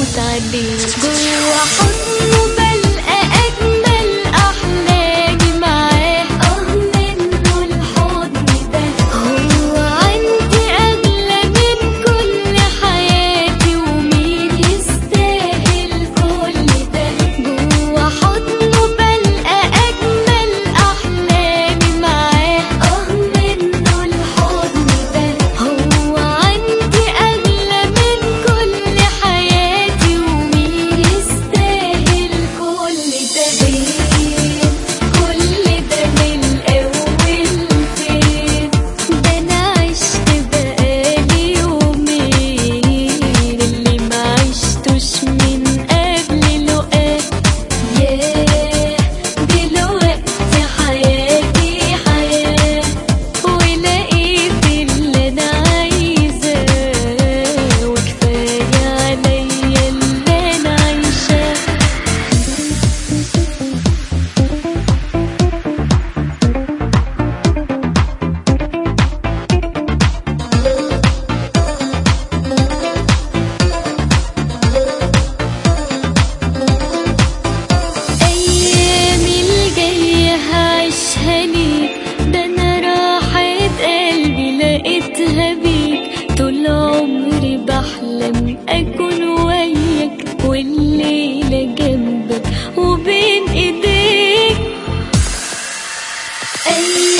هموت عليه جوا حضنه بلقى أجمل أحلامي معاه آه منه الحضن ده هو عندي أغلى من كل حياتي ومين يستاهل كل ده جوا حضنه بلقى أجمل أحلامي معاه آه منه الحضن ده هو عندي أغلى من كل حياتي ومين يستاهل كل ده فين كل ده من الأول فين ده أنا عشت بقالي يومين اللي ما عشتوش من قبل لقاه ياه دلوقتي حياتي حياة ولقيت اللي أنا عايزاه وكفاية عليا اللي أنا عايشاه أيامي الجاية هعيشها ليك ده أنا راحة قلبي لقيتها بيك طول عمري بحلم أكون وياك والليلة جنبك وبين إيديك أيامي